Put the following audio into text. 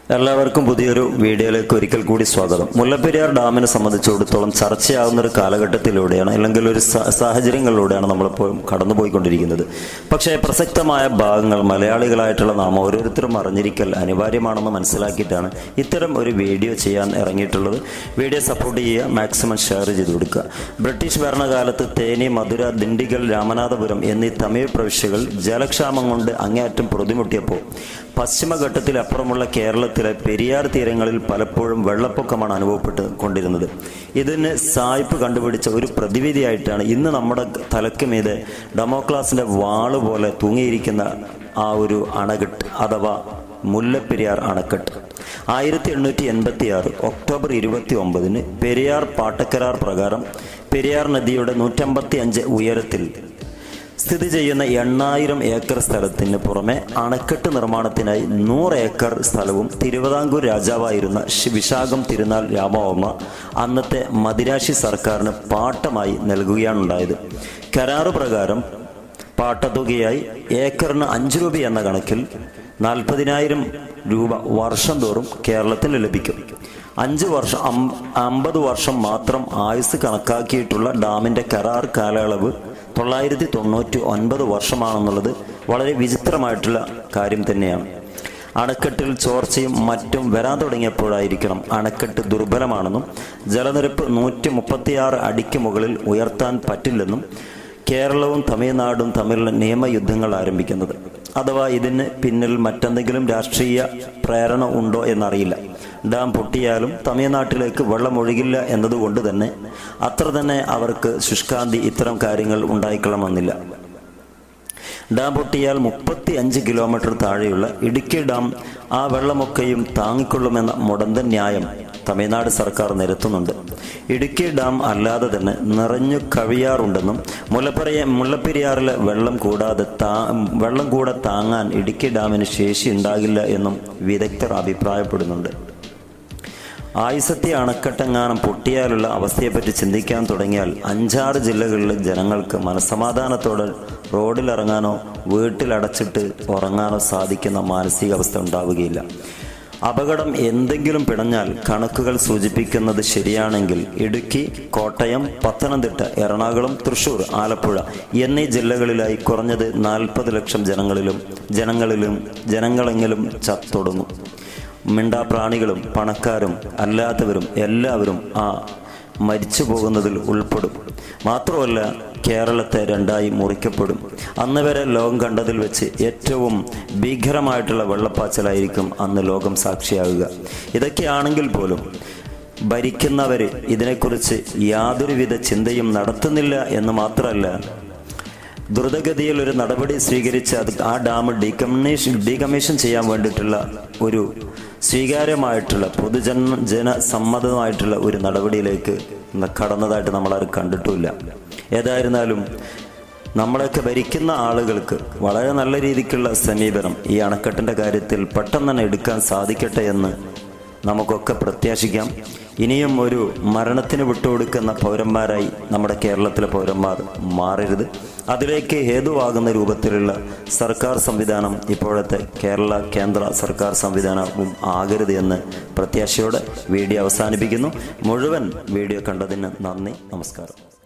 എല്ലാവർക്കും പുതിയൊരു വീഡിയോയിലേക്ക് ഒരിക്കൽ കൂടി സ്വാഗതം മുല്ലപ്പെരിയാർ ഡാമിനെ സംബന്ധിച്ചിടത്തോളം ചർച്ചയാവുന്ന ഒരു കാലഘട്ടത്തിലൂടെയാണ് അല്ലെങ്കിൽ ഒരു സ- സാഹചര്യങ്ങളിലൂടെയാണ് നമ്മളിപ്പോൾ കടന്നുപോയിക്കൊണ്ടിരിക്കുന്നത് പക്ഷേ പ്രസക്തമായ ഭാഗങ്ങൾ മലയാളികളായിട്ടുള്ള നാം ഓരോരുത്തരും അറിഞ്ഞിരിക്കൽ അനിവാര്യമാണെന്ന് മനസ്സിലാക്കിയിട്ടാണ് ഇത്തരം ഒരു വീഡിയോ ചെയ്യാൻ ഇറങ്ങിയിട്ടുള്ളത് വീഡിയോ സപ്പോർട്ട് ചെയ്യുക മാക്സിമം ഷെയർ ചെയ്ത് കൊടുക്കുക ബ്രിട്ടീഷ് ഭരണകാലത്ത് തേനി മധുര ദിണ്ടിഗൽ രാമനാഥപുരം എന്നീ തമിഴ് പ്രവിശ്യകൾ ജലക്ഷാമം കൊണ്ട് അങ്ങേയറ്റം പൊറുതിമുട്ടിയപ്പോൾ പശ്ചിമഘട്ടത്തിൽ അപ്പുറമുള്ള കേരളത്തിലെ പെരിയാർ തീരങ്ങളിൽ പലപ്പോഴും വെള്ളപ്പൊക്കമാണ് അനുഭവപ്പെട്ട് കൊണ്ടിരുന്നത് ഇതിന് സായിപ്പ് കണ്ടുപിടിച്ച ഒരു പ്രതിവിധിയായിട്ടാണ് ഇന്ന് നമ്മുടെ തലക്ക് മീതെ ഡെമോക്ലാസിന്റെ വാള് പോലെ തൂങ്ങിയിരിക്കുന്ന ആ ഒരു അണകെട്ട് അഥവാ മുല്ലപ്പെരിയാർ അണക്കെട്ട് ആയിരത്തി എണ്ണൂറ്റി എൺപത്തി ആറ് ഒക്ടോബർ ഇരുപത്തി ഒമ്പതിന് പെരിയാർ പാട്ടക്കരാർ പ്രകാരം പെരിയാർ നദിയുടെ നൂറ്റമ്പത്തി അഞ്ച് ഉയരത്തിൽ സ്ഥിതി ചെയ്യുന്ന എണ്ണായിരം ഏക്കർ സ്ഥലത്തിന് പുറമെ അണക്കെട്ട് നിർമ്മാണത്തിനായി നൂറ് ഏക്കർ സ്ഥലവും തിരുവിതാംകൂർ രാജാവായിരുന്ന ശി- വിശാഖം തിരുനാൾ രാമവർമ്മ അന്നത്തെ മദിരാശി സർക്കാരിന് പാട്ടമായി നൽകുകയാണുണ്ടായത് കരാറ് പ്രകാരം പാട്ടത്തുകയായി ഏക്കറിന് അഞ്ച് രൂപ എന്ന കണക്കിൽ നാൽപ്പതിനായിരം രൂപ വർഷം തോറും കേരളത്തിന് ലഭിക്കും അഞ്ച് വർഷം അം- അമ്പത് വർഷം മാത്രം ആയുസ് കണക്കാക്കിയിട്ടുള്ള ഡാമിന്റെ കരാർ കാലയളവ് തൊള്ളായിരത്തി തൊണ്ണൂറ്റി ഒൻപത് വർഷമാണെന്നുള്ളത് വളരെ വിചിത്രമായിട്ടുള്ള കാര്യം തന്നെയാണ് അണക്കെട്ടിൽ ചോർച്ചയും മറ്റും വരാൻ തുടങ്ങിയപ്പോഴായിരിക്കണം അണക്കെട്ട് ദുർബലമാണെന്നും ജലനിരപ്പ് നൂറ്റി മുപ്പത്തിയാറ് അടിക്ക് മുകളിൽ ഉയർത്താൻ പറ്റില്ലെന്നും കേരളവും തമിഴ്നാടും തമ്മിലുള്ള നിയമയുദ്ധങ്ങൾ ആരംഭിക്കുന്നത് അഥവാ ഇതിന് പിന്നിൽ മറ്റെന്തെങ്കിലും രാഷ്ട്രീയ പ്രേരണ ഉണ്ടോ എന്നറിയില്ല ഡാം പൊട്ടിയാലും തമിഴ്നാട്ടിലേക്ക് വെള്ളം ഒഴുകില്ല എന്നതുകൊണ്ട് തന്നെ അത്ര തന്നെ അവർക്ക് ശുഷ്കാന്തി ഇത്തരം കാര്യങ്ങൾ ഉണ്ടായിക്കൊള്ളണമെന്നില്ല ഡാം പൊട്ടിയാൽ മുപ്പത്തി അഞ്ച് കിലോമീറ്റർ താഴെയുള്ള ഇടുക്കി ഡാം ആ വെള്ളമൊക്കെയും താങ്ങിക്കൊള്ളുമെന്ന മുടന്തൻ ന്യായം തമിഴ്നാട് സർക്കാർ നിരത്തുന്നുണ്ട് ഇടുക്കി ഡാം അല്ലാതെ തന്നെ നിറഞ്ഞു കവിയാറുണ്ടെന്നും മുല്ലപ്പെരിയ മുല്ലപ്പെരിയാറിലെ വെള്ളം കൂടാതെ താ വെള്ളം കൂടെ താങ്ങാൻ ഇടുക്കി ഡാമിന് ശേഷി ഉണ്ടാകില്ല എന്നും വിദഗ്ധർ അഭിപ്രായപ്പെടുന്നുണ്ട് ആയിസത്തി അണക്കെട്ടെങ്ങാനും പൊട്ടിയാലുള്ള അവസ്ഥയെപ്പറ്റി ചിന്തിക്കാൻ തുടങ്ങിയാൽ അഞ്ചാറ് ജില്ലകളിലെ ജനങ്ങൾക്ക് മനസമാധാനത്തോടെ റോഡിലിറങ്ങാനോ വീട്ടിലടച്ചിട്ട് ഉറങ്ങാനോ സാധിക്കുന്ന മാനസികാവസ്ഥ ഉണ്ടാവുകയില്ല അപകടം എന്തെങ്കിലും പിടഞ്ഞാൽ കണക്കുകൾ സൂചിപ്പിക്കുന്നത് ശരിയാണെങ്കിൽ ഇടുക്കി കോട്ടയം പത്തനംതിട്ട എറണാകുളം തൃശൂർ ആലപ്പുഴ എന്നീ ജില്ലകളിലായി കുറഞ്ഞത് നാൽപ്പത് ലക്ഷം ജനങ്ങളിലും ജനങ്ങളിലും ജനങ്ങളെങ്കിലും ചത്തൊടുങ്ങും മിണ്ടാപ്രാണികളും പണക്കാരും അല്ലാത്തവരും എല്ലാവരും ആ മരിച്ചു പോകുന്നതിൽ ഉൾപ്പെടും മാത്രമല്ല കേരളത്തെ രണ്ടായി മുറിക്കപ്പെടും അന്ന് വരെ ലോകം കണ്ടതിൽ വെച്ച് ഏറ്റവും ഭീകരമായിട്ടുള്ള വെള്ളപ്പാച്ചലായിരിക്കും അന്ന് ലോകം സാക്ഷിയാകുക ഇതൊക്കെയാണെങ്കിൽ പോലും ഭരിക്കുന്നവർ ഇതിനെക്കുറിച്ച് യാതൊരുവിധ ചിന്തയും നടത്തുന്നില്ല എന്ന് മാത്രമല്ല ദ്രുതഗതിയിൽ ഒരു നടപടി സ്വീകരിച്ച് അത് ആ ഡാം ഡീകമ്മീഷൻ ഡീകമ്മീഷൻ ചെയ്യാൻ വേണ്ടിയിട്ടുള്ള ഒരു സ്വീകാര്യമായിട്ടുള്ള പൊതുജന ജനസമ്മതമായിട്ടുള്ള ഒരു നടപടിയിലേക്ക് ന- കടന്നതായിട്ട് നമ്മളാരും കണ്ടിട്ടുമില്ല ഏതായിരുന്നാലും നമ്മളെയൊക്കെ ഭരിക്കുന്ന ആളുകൾക്ക് വളരെ നല്ല രീതിക്കുള്ള സമീപനം ഈ അണക്കെട്ടിന്റെ കാര്യത്തിൽ പെട്ടെന്ന് തന്നെ എടുക്കാൻ സാധിക്കട്ടെ എന്ന് നമുക്കൊക്കെ പ്രത്യാശിക്കാം ഇനിയും ഒരു മരണത്തിന് വിട്ടുകൊടുക്കുന്ന പൗരന്മാരായി നമ്മുടെ കേരളത്തിലെ പൗരന്മാർ മാറരുത് അതിലേക്ക് ഹേതുവാകുന്ന രൂപത്തിലുള്ള സർക്കാർ സംവിധാനം ഇപ്പോഴത്തെ കേരള കേന്ദ്ര സർക്കാർ സംവിധാനവും ആകരുത് എന്ന് പ്രത്യാശയോടെ വീഡിയോ അവസാനിപ്പിക്കുന്നു മുഴുവൻ വീഡിയോ കണ്ടതിന് നന്ദി നമസ്കാരം